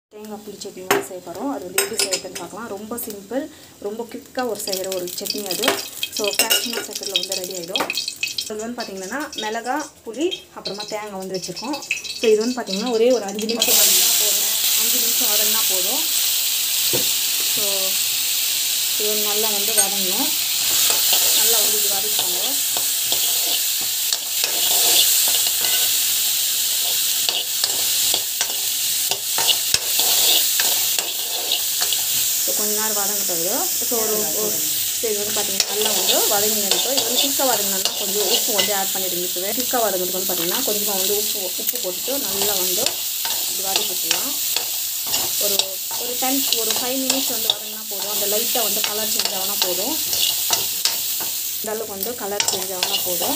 தேங்காய் புளி சட்னி வந்து செய்ய போகிறோம் அது வந்து எப்படி செய்யறதுன்னு பார்க்கலாம் ரொம்ப சிம்பிள் ரொம்ப குயிக்காக ஒரு செய்கிற ஒரு சட்னி அது ஸோ ஃப்ராக்ஷனாக செகண்டில் வந்து ரெடி ஆகிடும் அது வந்து பார்த்திங்கன்னா மிளகா புளி அப்புறமா தேங்காய் வந்து வச்சுருக்கோம் ஸோ இது வந்து பார்த்திங்கன்னா ஒரே ஒரு அஞ்சு நிமிஷம் வதங்கினா போதும் அஞ்சு நிமிஷம் வதங்கினா போதும் ஸோ இது வந்து நல்லா வந்து வதங்கணும் நல்லா வந்து இது வதக்கிக்கோங்க ஸோ கொஞ்ச நேரம் வதங்கட்டும் இது ஸோ ஒரு ஒரு ஸோ இது வந்து பார்த்தீங்கன்னா நல்லா வந்து வதங்கி இருக்கும் இது வந்து குயிக்காக வதங்கினா கொஞ்சம் உப்பு வந்து ஆட் பண்ணிடுங்க இப்போ குயிக்காக வதங்கிறதுக்கு வந்து பார்த்தீங்கன்னா கொஞ்சமாக வந்து உப்பு உப்பு போட்டுட்டு நல்லா வந்து இது வதக்கிக்கலாம் ஒரு ஒரு டென் ஒரு ஃபைவ் மினிட்ஸ் வந்து வதங்கினா போதும் அந்த லைட்டாக வந்து கலர் சேஞ்ச் ஆகினா போதும் இந்த அளவுக்கு வந்து கலர் சேஞ்ச் ஆகினா போதும்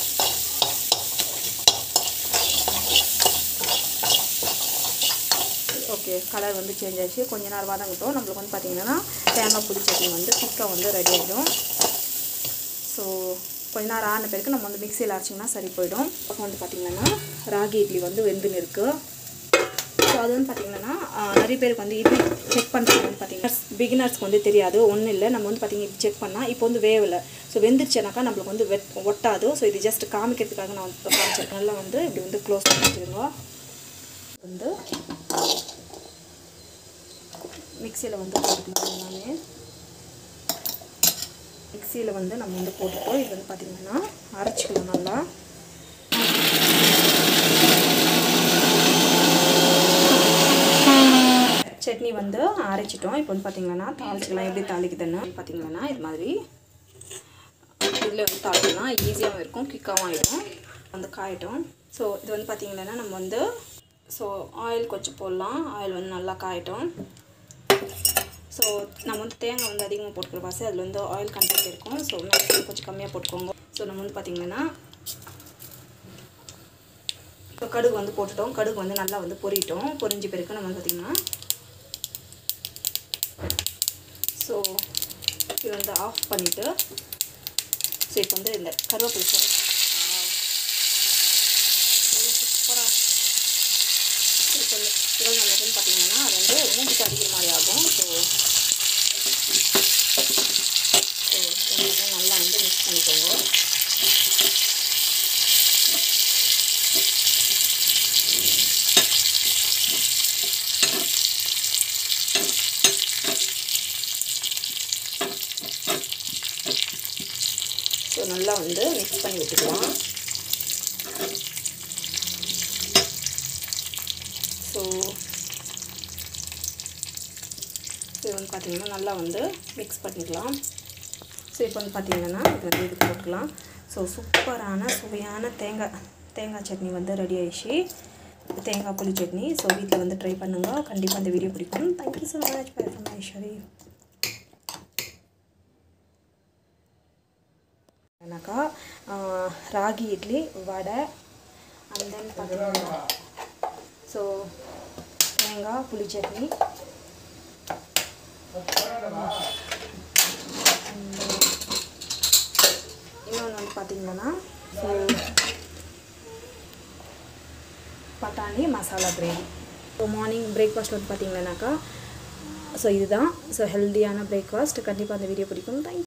ஓகே கலர் வந்து சேஞ்ச் ஆச்சு கொஞ்ச நேரம் வதங்கட்டும் நம்மளுக்கு வந்து பார்த்திங்கன்னா தேங்காய் புளி சட்னி வந்து குயிக்காக வந்து ரெடி ஆகிடும் ஸோ கொஞ்ச நேரம் ஆன பிறகு நம்ம வந்து மிக்சியில் அரைச்சிங்கன்னா சரி போயிடும் அப்போ வந்து பார்த்திங்கன்னா ராகி இட்லி வந்து வெந்துன்னு இருக்குது ஸோ அது வந்து பார்த்திங்கன்னா நிறைய பேருக்கு வந்து இட்லி செக் பண்ணுறது வந்து பார்த்திங்கன்னா பிகினர்ஸ்க்கு வந்து தெரியாது ஒன்றும் இல்லை நம்ம வந்து பார்த்திங்கன்னா செக் பண்ணால் இப்போ வந்து வேவலை ஸோ வெந்துருச்சுனாக்கா நம்மளுக்கு வந்து வெட் ஒட்டாது ஸோ இது ஜஸ்ட் காமிக்கிறதுக்காக நான் வந்து காமிச்சேன் நல்லா வந்து இப்படி வந்து க்ளோஸ் பண்ணி வச்சுருங்க வந்து மிக்சியில் வந்து போட்டுக்கலாம் எல்லாமே மிக்சியில் வந்து நம்ம வந்து போட்டுட்டோம் இது வந்து பார்த்திங்கன்னா அரைச்சிக்கலாம் நல்லா சட்னி வந்து அரைச்சிட்டோம் இப்போ வந்து பார்த்திங்கன்னா தாளிச்சிக்கலாம் எப்படி தாளிக்குதுன்னு பார்த்திங்கன்னா இது மாதிரி இதில் வந்து தாளிக்கலாம் ஈஸியாகவும் இருக்கும் குயிக்காகவும் ஆகிடும் வந்து காயட்டும் ஸோ இது வந்து பார்த்திங்கன்னா நம்ம வந்து ஸோ ஆயில் கொஞ்சம் போடலாம் ஆயில் வந்து நல்லா காயட்டும் ஸோ நம்ம வந்து தேங்காய் வந்து அதிகமாக போட்டுக்கிற வாசி அதில் வந்து ஆயில் கண்டென்ட் இருக்கும் ஸோ மேக்ஸிமம் கொஞ்சம் கம்மியாக போட்டுக்கோங்க ஸோ நம்ம வந்து பார்த்திங்கன்னா இப்போ கடுகு வந்து போட்டுட்டோம் கடுகு வந்து நல்லா வந்து பொரிட்டோம் பொரிஞ்ச பிறகு நம்ம வந்து பார்த்திங்கன்னா ஸோ இது வந்து ஆஃப் பண்ணிவிட்டு ஸோ இப்போ வந்து இந்த கருவேப்பிலை சூப்பராக இப்போ இந்த சிவல் நல்லதுன்னு பார்த்தீங்கன்னா அது வந்து மூஞ்சிக்கு அடிக்கிற மாதிரி ஆகும் ஸோ ஸோ நல்லா வந்து மிக்ஸ் பண்ணிக்கோங்க ஸோ நல்லா வந்து மிக்ஸ் பண்ணி விட்டுக்கலாம் ஸோ இது வந்து பார்த்திங்கன்னா நல்லா வந்து மிக்ஸ் பண்ணிக்கலாம் ஸோ இப்போ வந்து பார்த்திங்கன்னா இது வந்து இது போட்டுக்கலாம் ஸோ சூப்பரான சுவையான தேங்காய் தேங்காய் சட்னி வந்து ரெடி ஆயிடுச்சு தேங்காய் புளி சட்னி ஸோ வீட்டில் வந்து ட்ரை பண்ணுங்கள் கண்டிப்பாக அந்த வீடியோ பிடிக்கும் thank you so much bye from Aishwari என்னக்கா ராகி இட்லி வடை அண்ட் தென் பார்த்தீங்கன்னா ஸோ தேங்காய் புளி சட்னி இன்னொன்று வந்து பார்த்தீங்கன்னா ஸோ பட்டாணி masala gravy so morning breakfast வந்து பார்த்தீங்கன்னாக்கா ஸோ இதுதான் ஸோ ஹெல்த்தியான பிரேக்ஃபாஸ்ட் கண்டிப்பாக அந்த வீடியோ பிடிக்கும் தேங்க்